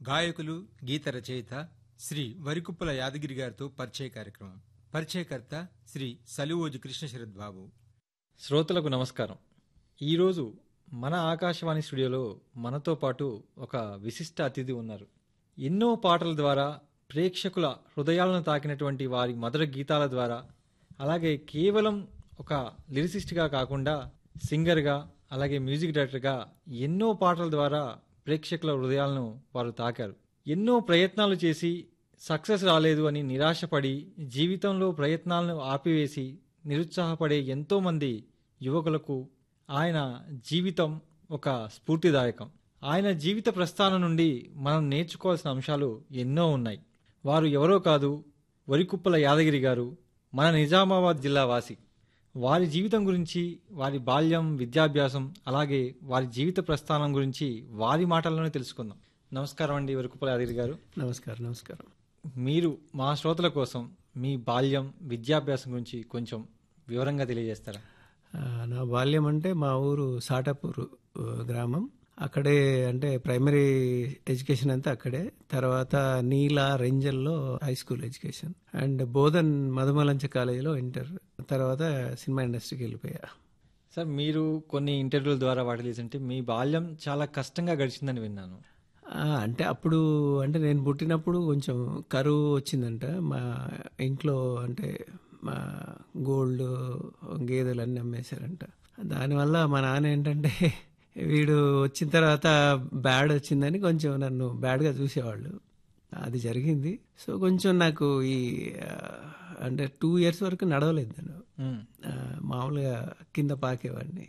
గాయకులు గీత రచయిత శ్రీ వరికుప్పల యాదగిరి గారితో పరిచయ కార్యక్రమం పరిచయకర్త శ్రీ సలివోజు కృష్ణశరత్ బాబు శ్రోతలకు నమస్కారం ఈరోజు మన ఆకాశవాణి స్టూడియోలో మనతో పాటు ఒక విశిష్ట అతిథి ఉన్నారు ఎన్నో పాటల ద్వారా ప్రేక్షకుల హృదయాలను తాకినటువంటి వారి మధుర గీతాల ద్వారా అలాగే కేవలం ఒక లిరిసిస్ట్గా కాకుండా సింగర్గా అలాగే మ్యూజిక్ డైరెక్టర్గా ఎన్నో పాటల ద్వారా ప్రేక్షకుల హృదయాలను వారు తాకారు ఎన్నో ప్రయత్నాలు చేసి సక్సెస్ రాలేదు అని నిరాశపడి జీవితంలో ప్రయత్నాలను ఆపివేసి నిరుత్సాహపడే ఎంతోమంది యువకులకు ఆయన జీవితం ఒక స్ఫూర్తిదాయకం ఆయన జీవిత ప్రస్థానం నుండి మనం నేర్చుకోవాల్సిన అంశాలు ఎన్నో ఉన్నాయి వారు ఎవరో కాదు వరికుప్పల యాదగిరి గారు మన నిజామాబాద్ జిల్లా వాసి వారి జీవితం గురించి వారి బాల్యం విద్యాభ్యాసం అలాగే వారి జీవిత ప్రస్థానం గురించి వారి మాటల్లోనే తెలుసుకుందాం నమస్కారం అండి వరికుప్పల యాదగిరి గారు నమస్కారం నమస్కారం మీరు మా శ్రోతల కోసం మీ బాల్యం విద్యాభ్యాసం గురించి కొంచెం వివరంగా తెలియజేస్తారా ఆ, నా బాల్యం అంటే మా ఊరు సాటాపూర్ ఆ, గ్రామం అక్కడే అంటే ప్రైమరీ ఎడ్యుకేషన్ అంతా అక్కడే తర్వాత నీల రెంజల్లో high school education and Bodhan మధుమలంచ కాలేజీలో ఇంటర్ తర్వాత సినిమా ఇండస్ట్రీకి వెళ్ళిపోయా సార్ మీరు కొన్ని ఇంటర్వ్యూల ద్వారా వాటి తెలిసింటే మీ బాల్యం చాలా కష్టంగా గడిచిందని విన్నాను ఆ, అంటే అప్పుడు అంటే నేను పుట్టినప్పుడు కొంచెం కరువు వచ్చిందంట మా ఇంట్లో అంటే మా గోల్డ్ గేదెలు అన్నీ అమ్మేశారంట దానివల్ల మా నాన్న ఏంటంటే వీడు వచ్చిన తర్వాత బ్యాడ్ వచ్చిందని కొంచెం నన్ను బ్యాడ్గా చూసేవాళ్ళు అది జరిగింది సో కొంచెం నాకు ఈ ఆ, అంటే టూ ఇయర్స్ వరకు నడవలేదు నేను మ్మ్. ఆ, మామూలుగా కింద పాకేవాడిని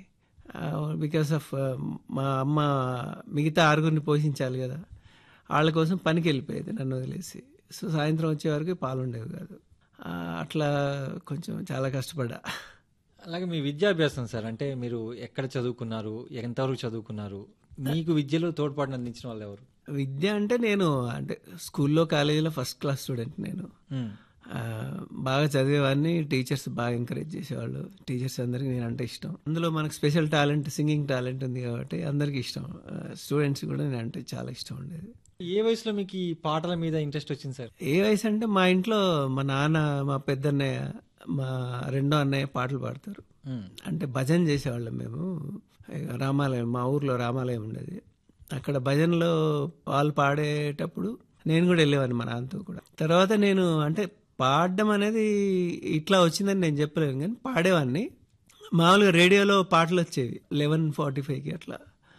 బికాస్ ఆఫ్ మా అమ్మ మిగతా ఆరుగురిని పోషించాలి కదా వాళ్ళ కోసం పనికి వెళ్ళిపోయేది నన్ను వదిలేసి సో సాయంత్రం వచ్చే వరకు పాలు ఉండేవి కాదు ఆ, అట్లా కొంచెం చాలా కష్టపడ్డా అలాగే మీ విద్యాభ్యాసం సార్ అంటే మీరు ఎక్కడ చదువుకున్నారు ఎంతవరకు చదువుకున్నారు మీకు విద్యలో తోడ్పాటును అందించిన వాళ్ళు ఎవరు విద్య అంటే నేను అంటే స్కూల్లో కాలేజీలో ఫస్ట్ క్లాస్ స్టూడెంట్ నేను మ్మ్. ఆ, బాగా చదివేవాడిని టీచర్స్ బాగా ఎంకరేజ్ చేసేవాళ్ళు టీచర్స్ అందరికి నేను అంటే ఇష్టం అందులో మనకు స్పెషల్ టాలెంట్ సింగింగ్ టాలెంట్ ఉంది కాబట్టి అందరికి ఇష్టం స్టూడెంట్స్ కూడా నేను అంటే చాలా ఇష్టం ఉండేది ఏ వయసులో మీకు ఈ పాటల మీద ఇంట్రెస్ట్ వచ్చింది సార్ ఏ వయసు అంటే మా ఇంట్లో మా నాన్న మా పెద్దన్నయ్య మా రెండో అన్నయ్య పాటలు పాడతారు మ్మ్. అంటే భజన చేసేవాళ్ళం మేము రామాలయం మా ఊర్లో రామాలయం ఉండేది అక్కడ భజనలో వాళ్ళు పాడేటప్పుడు నేను కూడా వెళ్ళేవాడిని మా నాన్నతో కూడా తర్వాత నేను అంటే పాడడం అనేది ఇట్లా వచ్చిందని నేను చెప్పలేను కానీ పాడేవాడిని మామూలుగా రేడియోలో పాటలు వచ్చేవి లెవెన్ ఫార్టీ ఫైవ్కి అట్లా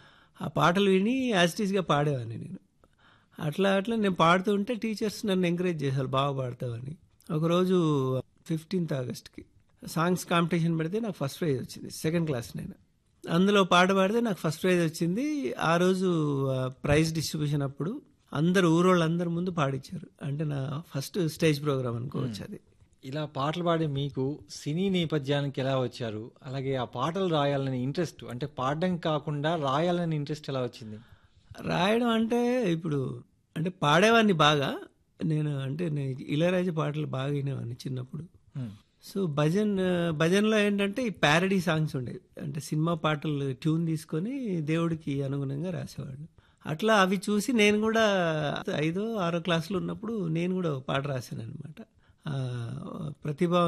ఆ పాటలు విని యాజిటీస్గా పాడేవాడిని నేను అట్లా అట్లా నేను పాడుతూ ఉంటే టీచర్స్ నన్ను ఎంకరేజ్ చేశారు బాగా పాడతావని ఒకరోజు ఫిఫ్టీన్త్ ఆగస్ట్కి సాంగ్స్ కాంపిటీషన్ పెడితే నాకు ఫస్ట్ ప్రైజ్ వచ్చింది సెకండ్ క్లాస్ నేను అందులో పాట పాడితే నాకు ఫస్ట్ ప్రైజ్ వచ్చింది ఆ రోజు ఆ, ప్రైజ్ డిస్ట్రిబ్యూషన్ అప్పుడు అందరు ఊరోళ్ళందరి ముందు పాడించారు అంటే నా ఫస్ట్ స్టేజ్ ప్రోగ్రామ్ అనుకోవచ్చు అది ఇలా పాటలు పాడే మీకు సినీ నేపథ్యానికి ఎలా వచ్చారు అలాగే ఆ పాటలు రాయాలని ఇంట్రెస్ట్ అంటే పాడడం కాకుండా రాయాలని ఇంట్రెస్ట్ ఎలా వచ్చింది రాయడం అంటే ఇప్పుడు అంటే పాడేవాడిని బాగా నేను అంటే నేను ఇళయరాజా పాటలు బాగా వినేవాడిని చిన్నప్పుడు మ్మ్. సో భజన్ భజన్లో ఏంటంటే ఈ ప్యారడీ సాంగ్స్ ఉండేవి అంటే సినిమా పాటలు ట్యూన్ తీసుకొని దేవుడికి అనుగుణంగా రాసేవాళ్ళు అట్లా అవి చూసి నేను కూడా ఐదో ఆరో క్లాసులో ఉన్నప్పుడు నేను కూడా ఒక పాట రాశాను అనమాట ప్రతిభా